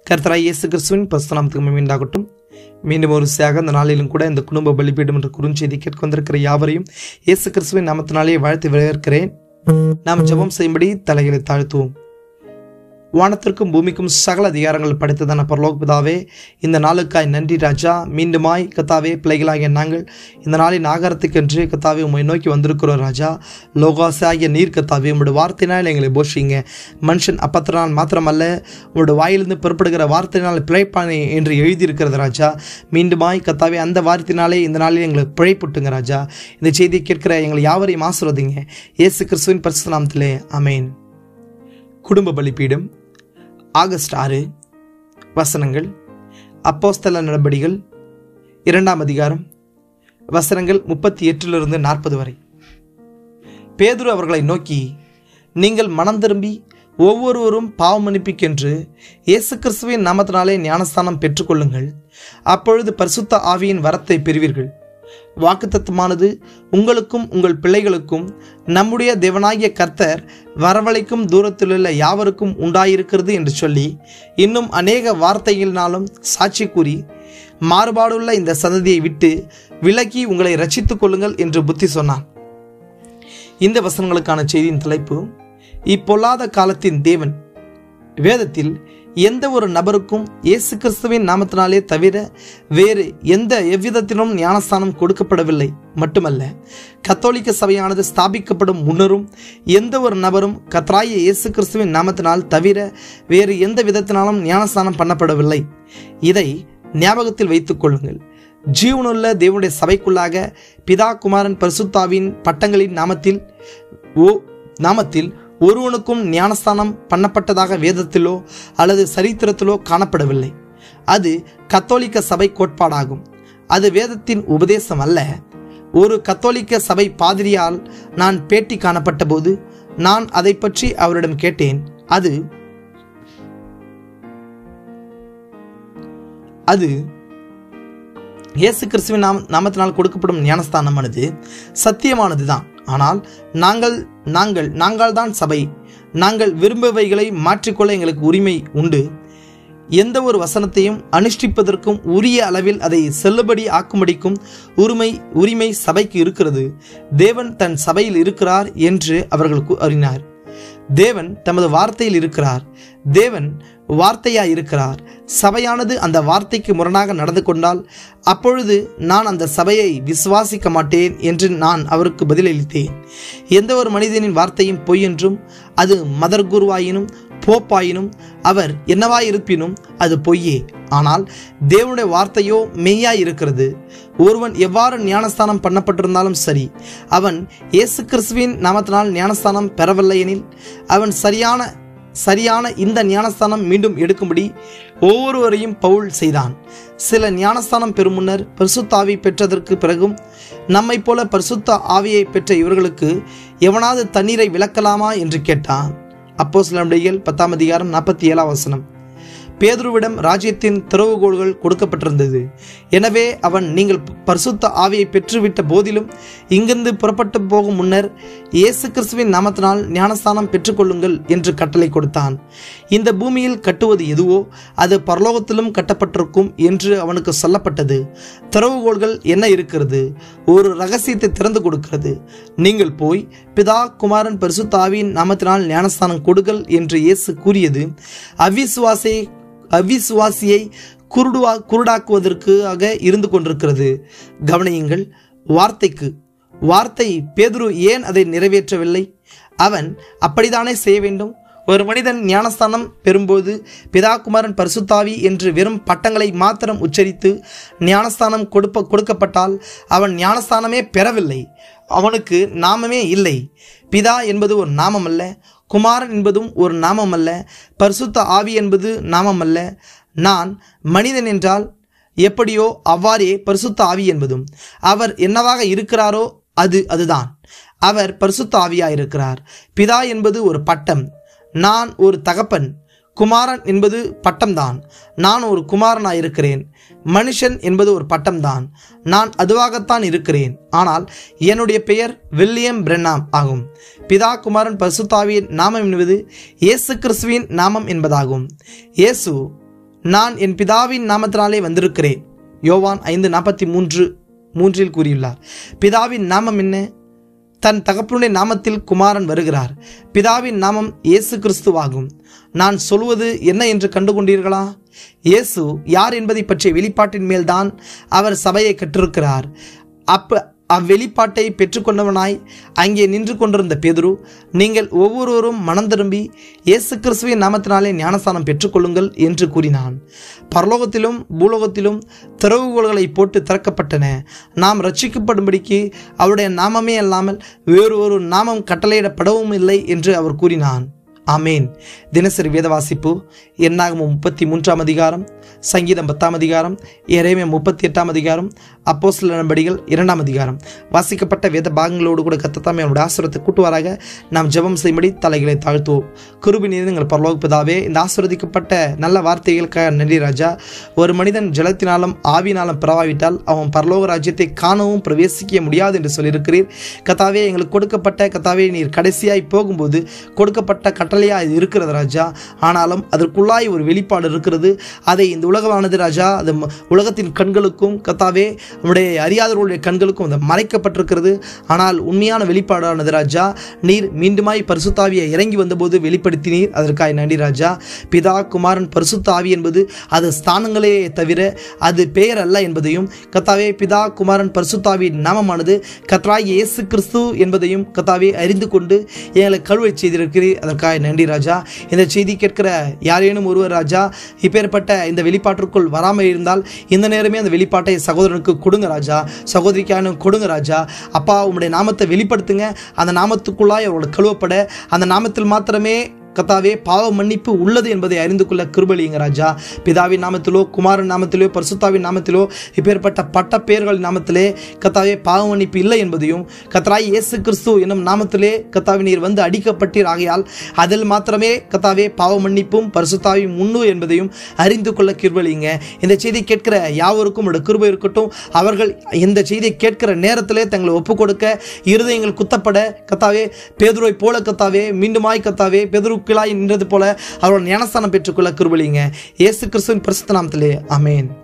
கர்த்தராய் இயேசு கிறிஸ்துவின் பசுநாமத்துக்கு மீண்டாகட்டும் மீண்டும் ஒரு சேக இந்த நாளிலும் கூட இந்த குடும்ப பலிபீடம் என்ற குறுஞ்செய்தி கேட்க வந்திருக்கிற யாவரையும் இயேசு கிறிஸ்துவின் நாமத்தினாலே வாழ்த்து வரவேற்கிறேன் நாம் ஜெபம் செய்யும்படி தலைகளை தாழ்த்துவோம் வானத்திற்கும் பூமிக்கும் சகல அதிகாரங்கள் படைத்ததான பரலோக பிதாவே இந்த நாளுக்காய் நன்றி ராஜா மீண்டுமாய் கத்தாவே பிள்ளைகளாகிய நாங்கள் இந்த நாளின் ஆகாரத்துக்கென்று கத்தாவே உம்மை நோக்கி வந்திருக்கிறோம் ராஜா லோகாசாகிய நீர் கத்தாவே உம்முடைய வார்த்தையினால் எங்களை போஷிங்க மனுஷன் அப்பத்தினால் மாத்திரமல்ல உங்களுடைய வாயிலிருந்து புறப்படுகிற வார்த்தையினால் பிழைப்பானே என்று எழுதியிருக்கிறது ராஜா மீண்டுமாய் கத்தாவே அந்த வார்த்தையினாலே இந்த நாளில் எங்களுக்கு பிழைப்புட்டுங்க ராஜா இந்த செய்தியை கேட்கிற எங்களை யாவரையும் ஆசிர்வதிங்க இயேசு கிறிஸ்துவின் பரிசுத்த நாமத்திலே அமேன் குடும்ப பலிப்பீடம் ஆகஸ்ட் ஆறு வசனங்கள் அப்போஸ்தல நடபடிகள் இரண்டாம் அதிகாரம் வசனங்கள் முப்பத்தி எட்டிலிருந்து நாற்பது வரை பேதுரு அவர்களை நோக்கி நீங்கள் மனம் திரும்பி ஒவ்வொருவரும் பாவ மன்னிப்புக்கென்று இயேசு கிறிஸ்துவின் நாமத்தினாலே ஞானஸ்தானம் பெற்றுக்கொள்ளுங்கள் அப்பொழுது பரிசுத்த ஆவியின் வரத்தை பெறுவீர்கள் வாக்குத்தத்தமானது உங்களுக்கும் உங்கள் பிள்ளைகளுக்கும் நம்முடைய தேவனாகிய கர்த்தர் வரவழைக்கும் தூரத்திலுள்ள யாவருக்கும் உண்டாயிருக்கிறது என்று சொல்லி இன்னும் அநேக வார்த்தைகளினாலும் சாட்சி கூறி மாறுபாடுள்ள இந்த சந்ததியை விட்டு விலக்கி உங்களை ரட்சித்துக் கொள்ளுங்கள் என்று புத்தி சொன்னான் இந்த வசனங்களுக்கான செய்தியின் தலைப்பு இப்பொல்லாத காலத்தின் தேவன் வேதத்தில் எந்த ஒரு நபருக்கும் இயேசு கிறிஸ்துவின் நாமத்தினாலே தவிர வேறு எந்த எவ்விதத்திலும் ஞானஸ்தானம் கொடுக்கப்படவில்லை மட்டுமல்ல கத்தோலிக்க சபையானது ஸ்தாபிக்கப்படும் முன்னரும் எந்த ஒரு நபரும் கத்ராய இயேசு கிறிஸ்துவின் நாமத்தினால் தவிர வேறு எந்த விதத்தினாலும் ஞானஸ்தானம் பண்ணப்படவில்லை இதை ஞாபகத்தில் வைத்துக் கொள்ளுங்கள் ஜீவனுள்ள தேவனுடைய சபைக்குள்ளாக பிதா குமாரன் பரிசுத்தாவின் பட்டங்களின் நாமத்தில் ஓ நாமத்தில் ஒருவனுக்கும் ஞானஸ்தானம் பண்ணப்பட்டதாக வேதத்திலோ அல்லது சரித்திரத்திலோ காணப்படவில்லை அது கத்தோலிக்க சபை கோட்பாடாகும் அது வேதத்தின் உபதேசம் அல்ல ஒரு கத்தோலிக்க சபை பாதிரியால் நான் பேட்டி காணப்பட்ட போது நான் அதை பற்றி அவரிடம் கேட்டேன் அது அது இயேசு கிறிஸ்துவின் நாம நாமத்தினால் கொடுக்கப்படும் ஞானஸ்தானமானது சத்தியமானது தான் ஆனால் நாங்கள் நாங்கள் நாங்கள் தான் சபை நாங்கள் விரும்பவைகளை மாற்றிக்கொள்ள எங்களுக்கு உரிமை உண்டு எந்த ஒரு வசனத்தையும் அனுஷ்டிப்பதற்கும் உரிய அளவில் அதை செல்லுபடி ஆக்கும்படிக்கும் உரிமை உரிமை சபைக்கு இருக்கிறது தேவன் தன் சபையில் இருக்கிறார் என்று அவர்கள் அறிஞர் தேவன் தமது வார்த்தையில் இருக்கிறார் தேவன் வார்த்தையாய் இருக்கிறார் சபையானது அந்த வார்த்தைக்கு முரணாக நடந்து கொண்டால் அப்பொழுது நான் அந்த சபையை விசுவாசிக்க மாட்டேன் என்று நான் அவருக்கு பதிலளித்தேன் எந்த ஒரு மனிதனின் வார்த்தையும் பொய் என்றும் அது மதர் குருவாயினும் போப்பாயினும் அவர் என்னவாயிருப்பினும் அது பொய்யே ஆனால் தேவனுடைய வார்த்தையோ மெய்யாய் இருக்கிறது ஒருவன் எவ்வாறு ஞானஸ்தானம் பண்ணப்பட்டிருந்தாலும் சரி அவன் இயேசு கிறிஸ்துவின் நாமத்தினால் ஞானஸ்தானம் பெறவில்லை எனில் அவன் சரியான சரியான இந்த ஞானஸ்தானம் மீண்டும் எடுக்கும்படி ஒவ்வொருவரையும் பவுல் செய்தான் சில ஞானஸ்தானம் பெறும் முன்னர் பரிசுத்த பெற்றதற்கு பிறகும் நம்மை போல பரிசுத்த ஆவியை பெற்ற இவர்களுக்கு எவனாவது தண்ணீரை விளக்கலாமா என்று கேட்டான் அப்போ சில பத்தாம் அதிகாரம் நாற்பத்தி ஏழாம் வசனம் பேதுருவிடம் ராஜ்யத்தின் திறவுகோள்கள் கொடுக்கப்பட்டிருந்தது எனவே அவன் நீங்கள் பரிசுத்த ஆவியை பெற்றுவிட்ட போதிலும் இங்கிருந்து புறப்பட்டு போகும் முன்னர் இயேசு கிறிஸ்துவின் நாமத்தினால் ஞானஸ்தானம் பெற்றுக்கொள்ளுங்கள் என்று கட்டளை கொடுத்தான் இந்த பூமியில் கட்டுவது எதுவோ அது பரலோகத்திலும் கட்டப்பட்டிருக்கும் என்று அவனுக்கு சொல்லப்பட்டது திறவுகோள்கள் என்ன இருக்கிறது ஒரு ரகசியத்தை திறந்து கொடுக்கிறது நீங்கள் போய் பிதா குமாரன் பரிசுத்த ஆவியின் நாமத்தினால் ஞானஸ்தானம் கொடுங்கள் என்று இயேசு கூறியது அவிசுவாசை அவிசுவாசியை குருடுவா குருடாக்குவதற்காக இருந்து கொண்டிருக்கிறது கவனியுங்கள் வார்த்தைக்கு வார்த்தை பேதுரு ஏன் அதை நிறைவேற்றவில்லை அவன் அப்படித்தானே செய்ய வேண்டும் ஒரு மனிதன் ஞானஸ்தானம் பெறும்போது பிதாகுமாரன் பரிசுத்தாவி என்று வெறும் பட்டங்களை மாத்திரம் உச்சரித்து ஞானஸ்தானம் கொடுப்ப கொடுக்கப்பட்டால் அவன் ஞானஸ்தானமே பெறவில்லை அவனுக்கு நாமமே இல்லை பிதா என்பது ஒரு நாமம் அல்ல குமாரன் என்பதும் ஒரு நாமம் அல்ல பரிசுத்த ஆவி என்பது நாமம் அல்ல நான் மனிதன் என்றால் எப்படியோ அவ்வாறே பரிசுத்த ஆவி என்பதும் அவர் என்னவாக இருக்கிறாரோ அது அதுதான் அவர் பரிசுத்த ஆவியாயிருக்கிறார் பிதா என்பது ஒரு பட்டம் நான் ஒரு தகப்பன் குமாரன் என்பது பட்டம்தான் நான் ஒரு குமாரனாய் இருக்கிறேன் மனுஷன் என்பது ஒரு பட்டம்தான் நான் அதுவாகத்தான் இருக்கிறேன் ஆனால் என்னுடைய பெயர் வில்லியம் பிரென்னாம் ஆகும் பிதா குமாரன் பரிசுத்தாவியின் நாமம் என்பது இயேசு கிறிஸ்துவின் நாமம் என்பதாகும் இயேசு நான் என் பிதாவின் நாமத்தினாலே வந்திருக்கிறேன் யோவான் ஐந்து நாற்பத்தி மூன்று மூன்றில் கூறியுள்ளார் பிதாவின் நாமம் என்ன தன் தகப்பனுடைய நாமத்தில் குமாரன் வருகிறார் பிதாவின் நாமம் இயேசு கிறிஸ்துவாகும் நான் சொல்வது என்ன என்று கண்டுகொண்டீர்களா இயேசு யார் என்பதை பற்றிய வெளிப்பாட்டின் மேல்தான் அவர் சபையை கற்றிருக்கிறார் அப்ப அவ்வெளிப்பாட்டை பெற்றுக்கொண்டவனாய் அங்கே நின்று கொண்டிருந்த பேதுரு நீங்கள் ஒவ்வொருவரும் மனம் திரும்பி இயேசு கிறிஸ்துவின் நாமத்தினாலே ஞானஸ்தானம் பெற்றுக்கொள்ளுங்கள் என்று கூறினான் பரலோகத்திலும் பூலோகத்திலும் திறவுகோள்களை போட்டு திறக்கப்பட்டன நாம் ரட்சிக்கப்படும்படிக்கு அவருடைய நாமமே அல்லாமல் வேறு ஒரு நாமம் கட்டளையிடப்படவும் இல்லை என்று அவர் கூறினான் ஆமேன் தினசரி வேத வாசிப்பு எண்ணாகமம் முப்பத்தி மூன்றாம் அதிகாரம் சங்கீதம் பத்தாம் அதிகாரம் இறைமை முப்பத்தி எட்டாம் அதிகாரம் அப்போ சில நடபடிகள் இரண்டாம் அதிகாரம் வாசிக்கப்பட்ட வேத பாகங்களோடு கூட கத்தத்தாமே அவனுடைய ஆசிரத்தை கூட்டுவாராக நாம் ஜெபம் செய்யும்படி தலைகளை தாழ்த்துவோம் குருபி நீர் எங்கள் பரலோக பிதாவே இந்த ஆசிர்வதிக்கப்பட்ட நல்ல வார்த்தைகளுக்காக நன்றி ராஜா ஒரு மனிதன் ஜலத்தினாலும் ஆவினாலும் பிறவாவிட்டால் அவன் பரலோக ராஜ்யத்தை காணவும் பிரவேசிக்க முடியாது என்று சொல்லியிருக்கிறீர் கத்தாவே எங்களுக்கு கொடுக்கப்பட்ட கத்தாவே நீர் கடைசியாய் போகும்போது கொடுக்கப்பட்ட கட்டளையா இது இருக்கிறது ராஜா ஆனாலும் அதற்குள்ளாய் ஒரு வெளிப்பாடு இருக்கிறது அதை இந்த உலகமானது ராஜா அது ம- உலகத்தின் கண்களுக்கும் கத்தாவே நம்முடைய அறியாதவர்களுடைய கண்களுக்கும் அது மறைக்கப்பட்டிருக்கிறது ஆனால் உண்மையான வெளிப்பாடானது ராஜா நீர் மீண்டுமாய் பரிசுத்தாவியை இறங்கி வந்தபோது வெளிப்படுத்தினீர் அதற்காக நன்றி ராஜா பிதா குமாரன் பரிசுத்தாவி என்பது அது ஸ்தானங்களே தவிர அது பெயர் அல்ல என்பதையும் கத்தாவே பிதா குமாரன் பரிசுத்தாவியின் நாமமானது கத்ராய் இயேசு கிறிஸ்து என்பதையும் கத்தாவே அறிந்து கொண்டு எங்களை கழுவை செய்திருக்கிறீர் அதற்காக நன்றி ராஜா இந்த செய்தி கேட்கிற யாரேனும் ஒருவர் ராஜா இப்பேற்பட்ட இந்த வெளிப்பாட்டிற்குள் வராமல் இருந்தால் இந்த நேரமே அந்த வெளிப்பாட்டை சகோதரனுக்கு கொடுங்க ராஜா சகோதரிக்கான கொடுங்க ராஜா அப்பா உம்முடைய நாமத்தை வெளிப்படுத்துங்க அந்த நாமத்துக்குள்ளாய் அவரோட கழுவப்பட அந்த நாமத்தில் மாத்திரமே கத்தாவே பாவ மன்னிப்பு உள்ளது என்பதை அறிந்து கொள்ள கிருபலிங்க ராஜா பிதாவின் நாமத்திலோ குமாரன் நாமத்திலோ பரிசுத்தாவின் நாமத்திலோ இப்பேற்பட்ட பட்ட பெயர்கள் நாமத்திலே கத்தாவே பாவ மன்னிப்பு இல்லை என்பதையும் கத்தாய் இயேசு கிறிஸ்து என்னும் நாமத்திலே கத்தாவி நீர் வந்து அடிக்கப்பட்டீர் ஆகையால் அதில் மாத்திரமே கத்தாவே பாவ மன்னிப்பும் பரிசுத்தாவின் முன்னு என்பதையும் அறிந்து கொள்ள கிருபலிங்க இந்த செய்தி கேட்கிற யாவருக்கும் உடைய கிருபை இருக்கட்டும் அவர்கள் இந்த செய்தியை கேட்கிற நேரத்திலே தங்களை ஒப்பு கொடுக்க இருதயங்கள் குத்தப்பட கத்தாவே பேதுருவை போல கத்தாவே மீண்டுமாய் கத்தாவே பேதுருக்கிலாய் நின்றது போல அவர்கள் ஞானஸ்தானம் பெற்றுக்கொள்ள கிருபலிங்க இயேசு கிறிஸ்துவின் பரிசுத்த நாமத்திலே ஆமென்